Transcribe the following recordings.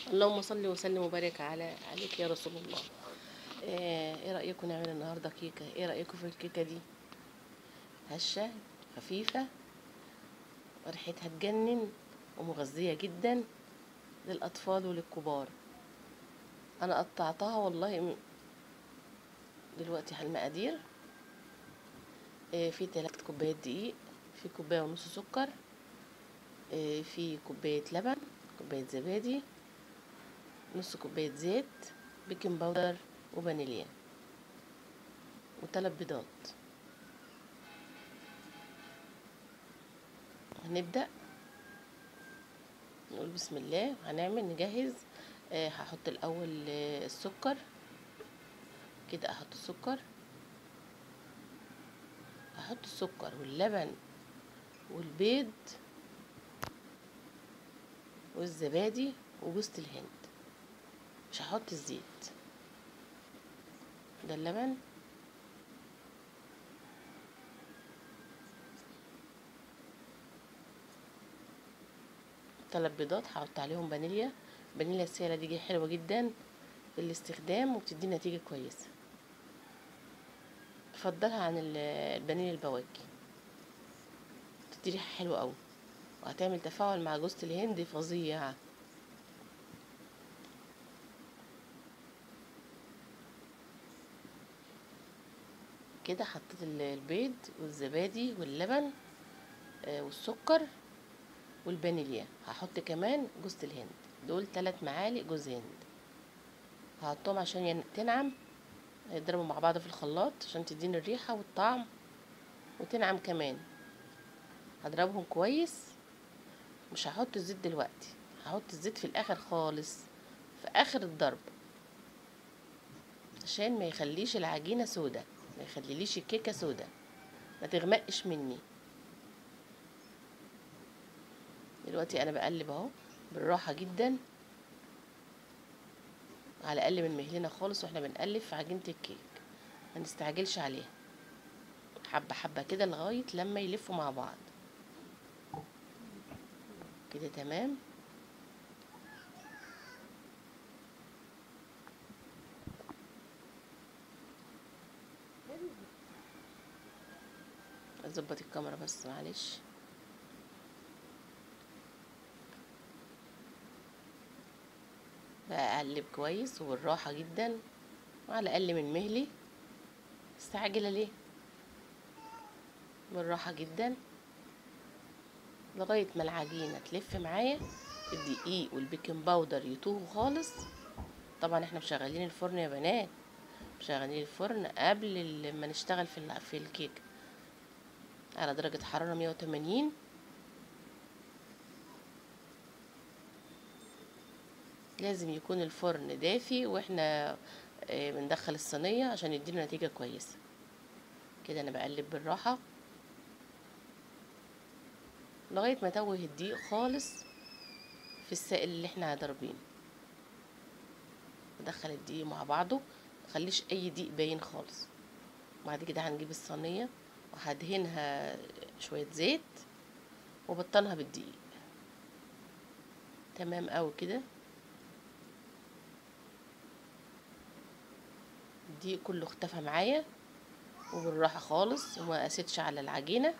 اللهم صل وسلم وبارك على عليك يا رسول الله آه، ايه رايكم نعمل النهارده كيكه ايه رايكم في الكيكه دي هشه خفيفه وريحتها تجنن ومغذيه جدا للاطفال وللكبار انا قطعتها والله م- دلوقتي على المقادير آه، في تلات كوبايات دقيق في كوبايه ونص سكر آه، في كوبايه لبن كوبايه زبادي نص كوباية زيت بيكنج باودر وفانيليا وثلاث بيضات هنبدأ نقول بسم الله هنعمل نجهز آه هحط الأول آه السكر كده أحط السكر أحط السكر واللبن والبيض والزبادي وجوزة الهند مش هحط الزيت ده اللبن تلات بيضات هحط عليهم فانيليا فانيليا السائلة دي حلوة جدا في الاستخدام وبتدي نتيجة كويسة بفضلها عن ال- الفانيليا البواكي بتدي ريحة حلوة أوي وهتعمل تفاعل مع جوزة الهند فظيع كده حطيت ال- البيض والزبادي واللبن آه، والسكر والفانيليا هحط كمان جوز الهند دول ثلاث معالق جوز هند هحطهم عشان ين- تنعم يضربوا مع بعض في الخلاط عشان تديني الريحة والطعم وتنعم كمان هضربهم كويس مش هحط الزيت دلوقتي هحط الزيت في الاخر خالص في اخر الضرب عشان ما يخليش العجينة سودة ما يخليليش الكيكة سودة ما تغمقش مني دلوقتي انا بقلب اهو بالراحة جدا على اقل من مهلنا خالص واحنا بنقلب في عجينة الكيك ما نستعجلش عليها حبة حبة كده لغاية لما يلفوا مع بعض كده تمام اظبط الكاميرا بس معلش بقى اقلب كويس وبالراحه جدا وعلى اقل من مهلي مستعجله ليه بالراحه جدا لغايه ما العجينه تلف معايا الدقيق والبيكنج باودر يتوهوا خالص طبعا احنا مشغلين الفرن يا بنات مشغلين الفرن قبل ال- ما نشتغل في ال- في الكيك على درجة حرارة 180 لازم يكون الفرن دافي واحنا آه، بندخل الصينية عشان يدينا نتيجة كويسة كده انا بقلب بالراحة لغاية ما توه الدقيق خالص في السائل اللي احنا ضاربينه ندخل الدقيق مع بعضه مخليش اي دقيق باين خالص بعد كده هنجيب الصينية وهدهنها شوية زيت وبطنها بالدقيق تمام قوي كده الدقيق كله اختفى معايا وبالراحة خالص وما قسيتش على العجينة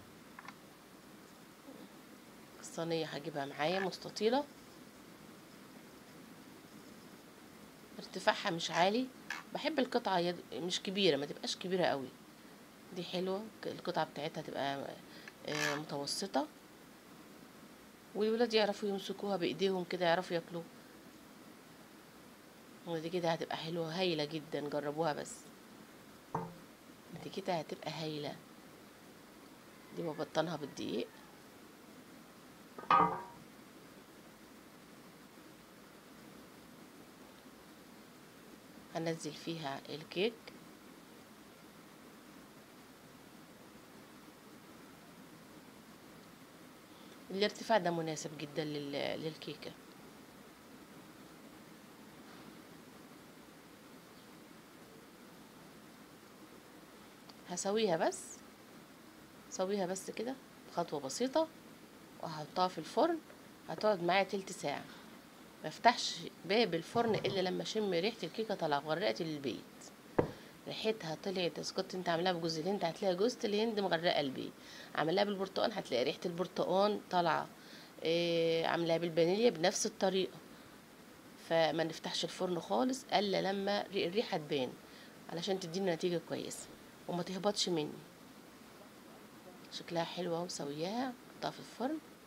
الصينية هجيبها معايا مستطيلة ارتفاعها مش عالي بحب القطعة يد... مش كبيرة ما تبقاش كبيرة قوي دي حلوة القطعة بتاعتها تبقى آه، متوسطة والولاد يعرفوا يمسكوها بإيديهم كده يعرفوا ياكلوها ودي كده هتبقى حلوة هايلة جدا جربوها بس دي كده هتبقى هايلة دي ببطنها بالدقيق هنزل فيها الكيك الارتفاع ده مناسب جدا لل- للكيكة هسويها بس سويها بس كده خطوة بسيطة وهحطها في الفرن هتقعد معايا تلت ساعة ما افتحش باب الفرن الا لما اشم ريحه الكيكه طالعه غرقت البيت ريحتها طلعت اذا كنت انت عاملاها بجوز الهند هتلاقي جوز الهند مغرقه البيت عاملاها بالبرتقال هتلاقي ريحه البرتقال طالعه إيه عاملاها بالفانيليا بنفس الطريقه فما نفتحش الفرن خالص الا لما الريحه تبان علشان تدينا نتيجه كويسه وما تهبطش مني شكلها حلوه ومسوياها حطها في الفرن